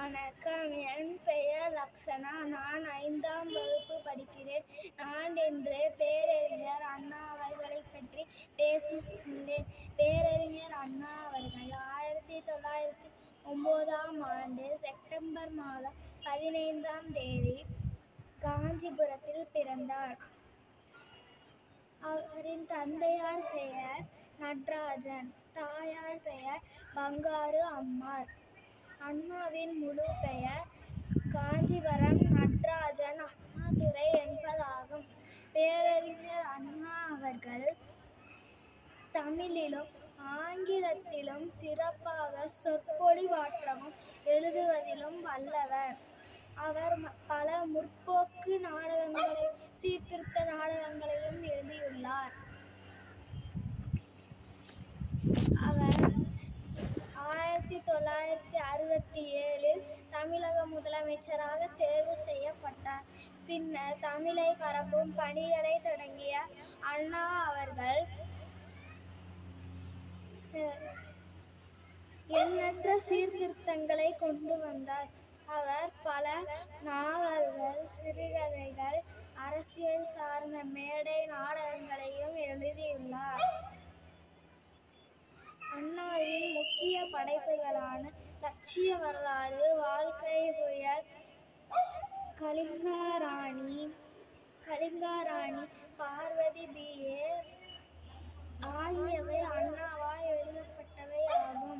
வணக்கம் என் பெயர் லக்ஷனா நான் ஐந்தாம் வகுப்பு படிக்கிறேன் நான் இன்று பேரறிஞர் அண்ணா அவர்களைப் பற்றி பேச உள்ளேன் பேரறிஞர் அண்ணா அவர்கள் ஆயிரத்தி தொள்ளாயிரத்தி ஒம்போதாம் ஆண்டு செப்டம்பர் மாதம் பதினைந்தாம் தேதி காஞ்சிபுரத்தில் பிறந்தார் அவரின் தந்தையார் பெயர் நடராஜன் தாயார் பெயர் பங்காரு அம்மாள் அண்ணாவின் முழு பெயர் காஞ்சிவரம் நடராஜன் அண்ணாதுரை என்பதாகும் பேரறிஞர் அண்ணா அவர்கள் தமிழிலும் ஆங்கிலத்திலும் சிறப்பாக சொற்பொழிவாற்றவும் எழுதுவதிலும் வல்லவர் அவர் ம- பல முற்போக்கு நாடகங்களை சீர்திருத்த நாடகங்களையும் எழுதியுள்ளார் அவர் ஆயிரத்தி தொள்ளாயிரத்தி அறுபத்தி ஏழில் தமிழக முதலமைச்சராக தேர்வு செய்யப்பட்டார் பின்னர் தமிழை பரப்பும் பணிகளை தொடங்கிய அண்ணா அவர்கள் அஹ், எண்ணற்ற சீர்திருத்தங்களை கொண்டு வந்தார் அவர் பல நாவல்கள் சிறுகதைகள் அரசியல் சார்ந்த மேடை நாடகங்களையும் எழுதியுள்ளார் அண்ணாவின் முக்கிய படைப்புகளான லட்சிய வரலாறு வாழ்க்கை புயல் கலிங்காராணி கலிங்காராணி பார்வதி பிஏ ஆகியவை அண்ணாவால் எழுதப்பட்டவை ஆகும்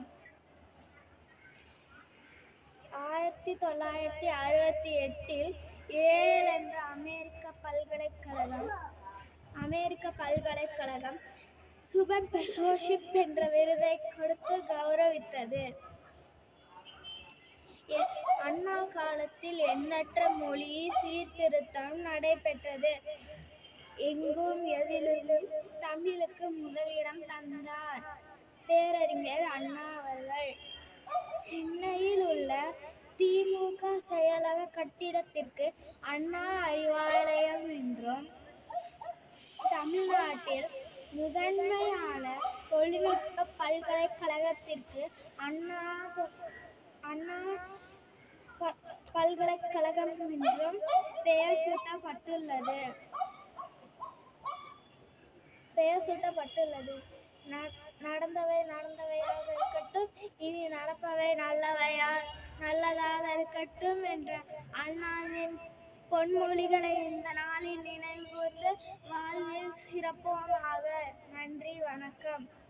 ஆயிரத்தி தொள்ளாயிரத்தி அறுபத்தி எட்டில் ஏல் என்ற அமெரிக்க பல்கலைக்கழகம் அமெரிக்க பல்கலைக்கழகம் சுபன் ஃபெலோஷிப் என்ற விருதை கொடுத்து கௌரவித்தது எ- அண்ணா காலத்தில் எண்ணற்ற மொழி சீர்திருத்தம் நடைபெற்றது எங்கும் எதிலும் தமிழுக்கு முதலிடம் தந்தார் பேரறிஞர் அண்ணா அவர்கள் சென்னையில் உள்ள திமுக செயலக கட்டிடத்திற்கு அண்ணா அறிவாலயம் என்றும் தமிழ்நாட்டில் முதன்மையான தொழில்நுட்ப பல்கலைக்கழகத்திற்கு அண்ணா தொ- அண்ணா ப- பல்கலைக்கழகம் என்றும் பெயர் சூட்டப்பட்டுள்ளது பெயர் சூட்டப்பட்டுள்ளது ந- நடந்தவை நடந்தவையாக இருக்கட்டும் இனி நடப்பவை நல்லவையா நல்லதாக இருக்கட்டும் என்ற அண்ணாவின் பொன்மொழிகளை இந்த நாளில் நினைவு கூர்ந்து வாழ்வில் சிறப்போமாக நன்றி வணக்கம்